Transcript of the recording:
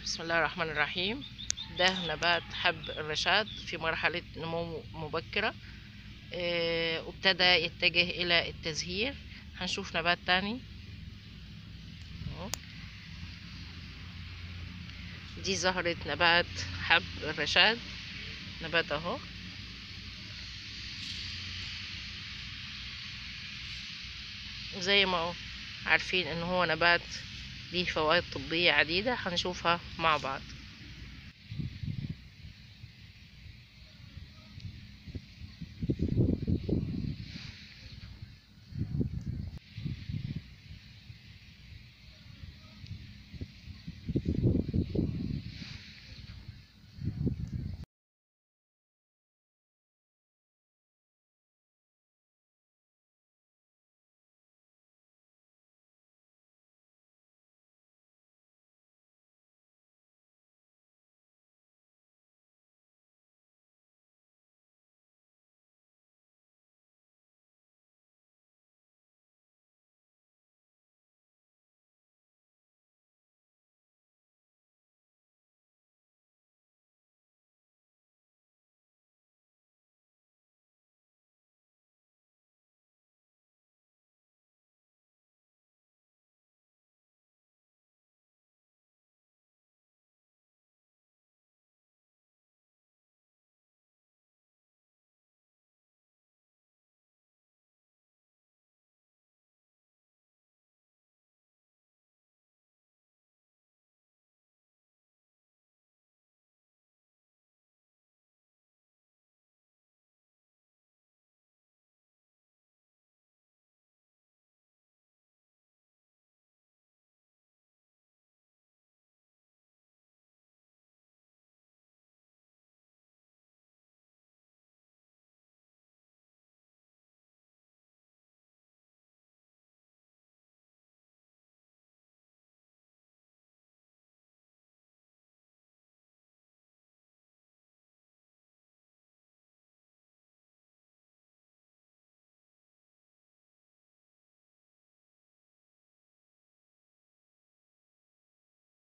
بسم الله الرحمن الرحيم ده نبات حب الرشاد في مرحلة نمو مبكرة آه، وابتدى يتجه إلى التزهير هنشوف نبات تاني أهو. دي زهرة نبات حب الرشاد نبات اهو زي ما عارفين ان هو نبات ليه فوائد طبية عديدة هنشوفها مع بعض